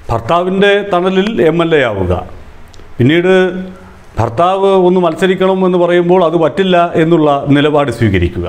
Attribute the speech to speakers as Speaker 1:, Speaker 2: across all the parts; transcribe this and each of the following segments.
Speaker 1: ഭർത്താവിൻ്റെ തണലിൽ M L A ആവുക പിന്നീട് ഭർത്താവ് ഒന്ന് മത്സരിക്കണം എന്ന് പറയുമ്പോൾ അത് പറ്റില്ല എന്നുള്ള നിലപാട് സ്വീകരിക്കുക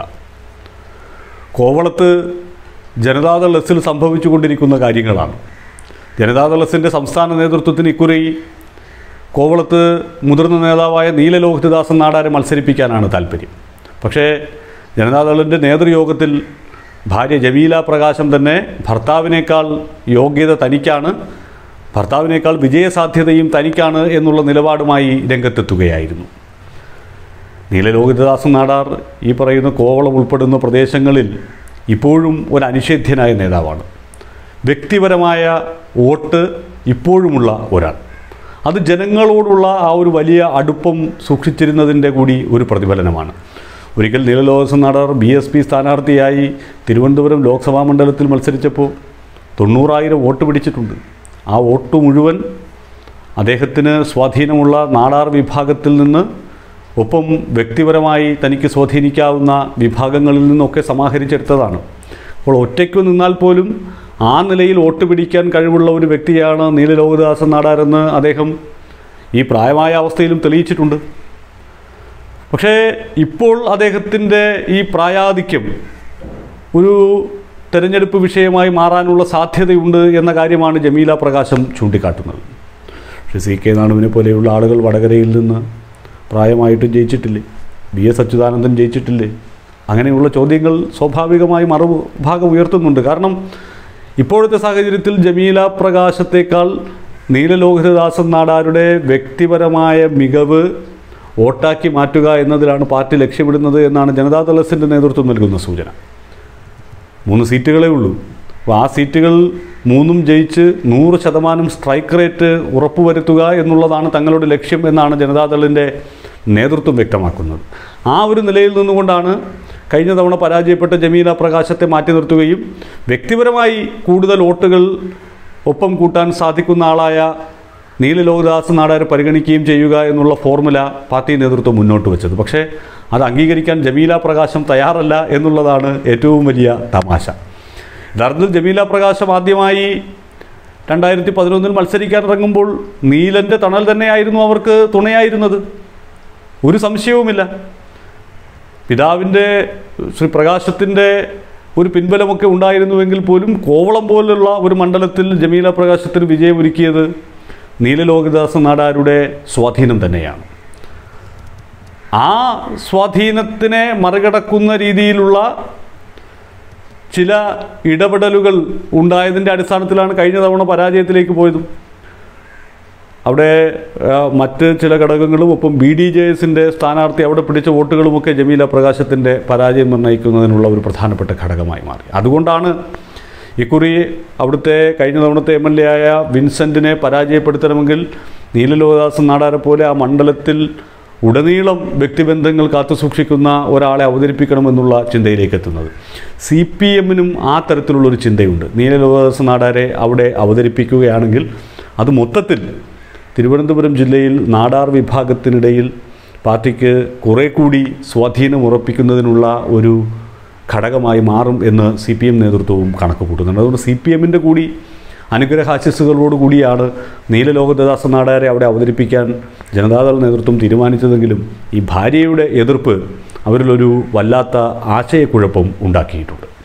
Speaker 1: കോവളത്ത് ജനതാദൾ എസിൽ സംഭവിച്ചുകൊണ്ടിരിക്കുന്ന കാര്യങ്ങളാണ് ജനതാദൾ എസിൻ്റെ സംസ്ഥാന നേതൃത്വത്തിന് ഇക്കുറി കോവളത്ത് മുതിർന്ന നേതാവായ നീലലോഹിതദാസൻ നാടാരെ മത്സരിപ്പിക്കാനാണ് താല്പര്യം പക്ഷേ ജനതാദളിൻ്റെ നേതൃയോഗത്തിൽ ഭാര്യ ജമീല പ്രകാശം തന്നെ ഭർത്താവിനേക്കാൾ യോഗ്യത തനിക്കാണ് ഭർത്താവിനേക്കാൾ വിജയസാധ്യതയും തനിക്കാണ് എന്നുള്ള നിലപാടുമായി രംഗത്തെത്തുകയായിരുന്നു നീലലോഹിതദാസൻ നാടാർ ഈ പറയുന്ന കോവളം ഉൾപ്പെടുന്ന പ്രദേശങ്ങളിൽ ഇപ്പോഴും ഒരു അനിഷേധ്യനായ നേതാവാണ് വ്യക്തിപരമായ വോട്ട് ഇപ്പോഴുമുള്ള ഒരാൾ അത് ജനങ്ങളോടുള്ള ആ ഒരു വലിയ അടുപ്പം സൂക്ഷിച്ചിരുന്നതിൻ്റെ കൂടി ഒരു പ്രതിഫലനമാണ് ഒരിക്കൽ Neelalohithadasan Nadar B S P സ്ഥാനാർത്ഥിയായി തിരുവനന്തപുരം ലോക്സഭാ മണ്ഡലത്തിൽ മത്സരിച്ചപ്പോൾ തൊണ്ണൂറായിരം വോട്ട് പിടിച്ചിട്ടുണ്ട് ആ വോട്ട് മുഴുവൻ അദ്ദേഹത്തിന് സ്വാധീനമുള്ള നാടാർ വിഭാഗത്തിൽ നിന്ന് ഒപ്പം വ്യക്തിപരമായി തനിക്ക് സ്വാധീനിക്കാവുന്ന വിഭാഗങ്ങളിൽ നിന്നൊക്കെ സമാഹരിച്ചെടുത്തതാണ് അപ്പോൾ ഒറ്റയ്ക്ക് നിന്നാൽ പോലും ആ നിലയിൽ വോട്ട് പിടിക്കാൻ കഴിവുള്ള ഒരു വ്യക്തിയാണ് നീലലോകദാസൻ നാടാരെന്ന് അദ്ദേഹം ഈ പ്രായമായ അവസ്ഥയിലും തെളിയിച്ചിട്ടുണ്ട് പക്ഷേ ഇപ്പോൾ അദ്ദേഹത്തിൻ്റെ ഈ പ്രായാധിക്യം ഒരു തെരഞ്ഞെടുപ്പ് വിഷയമായി മാറാനുള്ള സാധ്യതയുണ്ട് എന്ന കാര്യമാണ് ജമീല പ്രകാശം ചൂണ്ടിക്കാട്ടുന്നത് പക്ഷേ സി കെ നാണുവിനെ പോലെയുള്ള ആളുകൾ വടകരയിൽ നിന്ന് പ്രായമായിട്ടും ജയിച്ചിട്ടില്ലേ വി എസ് അച്യുതാനന്ദൻ ജയിച്ചിട്ടില്ലേ അങ്ങനെയുള്ള ചോദ്യങ്ങൾ സ്വാഭാവികമായി മറുഭാഗം ഉയർത്തുന്നുണ്ട് കാരണം ഇപ്പോഴത്തെ സാഹചര്യത്തിൽ ജമീല പ്രകാശത്തേക്കാൾ നീലലോഹിതദാസൻ നാടാരുടെ വ്യക്തിപരമായ മികവ് വോട്ടാക്കി മാറ്റുക എന്നതിലാണ് പാർട്ടി ലക്ഷ്യമിടുന്നത് എന്നാണ് ജനതാദൾ എസിൻ്റെ നേതൃത്വം നൽകുന്ന സൂചന മൂന്ന് സീറ്റുകളേ ഉള്ളൂ അപ്പോൾ ആ സീറ്റുകൾ മൂന്നും ജയിച്ച് നൂറ് ശതമാനം സ്ട്രൈക്ക് റേറ്റ് ഉറപ്പുവരുത്തുക എന്നുള്ളതാണ് തങ്ങളുടെ ലക്ഷ്യം എന്നാണ് ജനതാദളിൻ്റെ നേതൃത്വം വ്യക്തമാക്കുന്നത് ആ ഒരു നിലയിൽ നിന്നുകൊണ്ടാണ് കഴിഞ്ഞ തവണ പരാജയപ്പെട്ട ജമീല പ്രകാശത്തെ മാറ്റി നിർത്തുകയും വ്യക്തിപരമായി കൂടുതൽ വോട്ടുകൾ ഒപ്പം കൂട്ടാൻ സാധിക്കുന്ന ആളായ നീലലോകദാസ് നാടാരെ പരിഗണിക്കുകയും ചെയ്യുക എന്നുള്ള ഫോർമുല പാർട്ടി നേതൃത്വം മുന്നോട്ട് വെച്ചത് പക്ഷേ അത് അംഗീകരിക്കാൻ ജമീല പ്രകാശം തയ്യാറല്ല എന്നുള്ളതാണ് ഏറ്റവും വലിയ തമാശ യഥാർത്ഥത്തിൽ ജമീല പ്രകാശം ആദ്യമായി രണ്ടായിരത്തി പതിനൊന്നിൽ മത്സരിക്കാൻ ഇറങ്ങുമ്പോൾ നീലൻ്റെ തണൽ തന്നെയായിരുന്നു അവർക്ക് തുണയായിരുന്നത് ഒരു സംശയവുമില്ല പിതാവിൻ്റെ ശ്രീ പ്രകാശത്തിൻ്റെ ഒരു പിൻബലമൊക്കെ ഉണ്ടായിരുന്നുവെങ്കിൽ പോലും കോവളം പോലുള്ള ഒരു മണ്ഡലത്തിൽ ജമീല പ്രകാശത്തിന് വിജയമൊരുക്കിയത് നീലലോകദാസ നാടാരുടെ സ്വാധീനം തന്നെയാണ് ആ സ്വാധീനത്തിനെ മറികടക്കുന്ന രീതിയിലുള്ള ചില ഇടപെടലുകൾ ഉണ്ടായതിൻ്റെ അടിസ്ഥാനത്തിലാണ് കഴിഞ്ഞ തവണ പരാജയത്തിലേക്ക് പോയതും അവിടെ ആ, മറ്റ് ചില ഘടകങ്ങളും ഒപ്പം ബി ഡി ജെ എസിൻ്റെ സ്ഥാനാർത്ഥി അവിടെ പിടിച്ച വോട്ടുകളുമൊക്കെ ജമീല പ്രകാശത്തിൻ്റെ പരാജയം നിർണ്ണയിക്കുന്നതിനുള്ള ഒരു പ്രധാനപ്പെട്ട ഘടകമായി മാറി അതുകൊണ്ടാണ് ഇക്കുറി അവിടുത്തെ കഴിഞ്ഞ തവണത്തെ എം എൽ എ ആയ വിൻസെൻറ്റിനെ പരാജയപ്പെടുത്തണമെങ്കിൽ നീലലോകദാസൻ നാടാരെ പോലെ ആ മണ്ഡലത്തിൽ ഉടനീളം വ്യക്തിബന്ധങ്ങൾ കാത്തുസൂക്ഷിക്കുന്ന ഒരാളെ അവതരിപ്പിക്കണമെന്നുള്ള ചിന്തയിലേക്ക് എത്തുന്നത് സി പി എമ്മിനും ആ തരത്തിലുള്ളൊരു ചിന്തയുണ്ട് നീലലോകദാസൻ നാടാരെ അവിടെ അവതരിപ്പിക്കുകയാണെങ്കിൽ അത് മൊത്തത്തിൽ തിരുവനന്തപുരം ജില്ലയിൽ നാടാർ വിഭാഗത്തിനിടയിൽ പാർട്ടിക്ക് കുറേ കൂടി സ്വാധീനം ഉറപ്പിക്കുന്നതിനുള്ള ഒരു ഘടകമായി മാറും എന്ന് സി പി എം നേതൃത്വവും കണക്ക് കൂട്ടുന്നുണ്ട് അതുകൊണ്ട് സി പി എമ്മിൻ്റെ കൂടി അനുഗ്രഹാശിസ്സുകളോടുകൂടിയാണ് നീലലോകദാസ നാടാരെ അവിടെ അവതരിപ്പിക്കാൻ ജനതാദൾ നേതൃത്വം തീരുമാനിച്ചതെങ്കിലും ഈ ഭാര്യയുടെ എതിർപ്പ് അവരിലൊരു വല്ലാത്ത ആശയക്കുഴപ്പം ഉണ്ടാക്കിയിട്ടുണ്ട്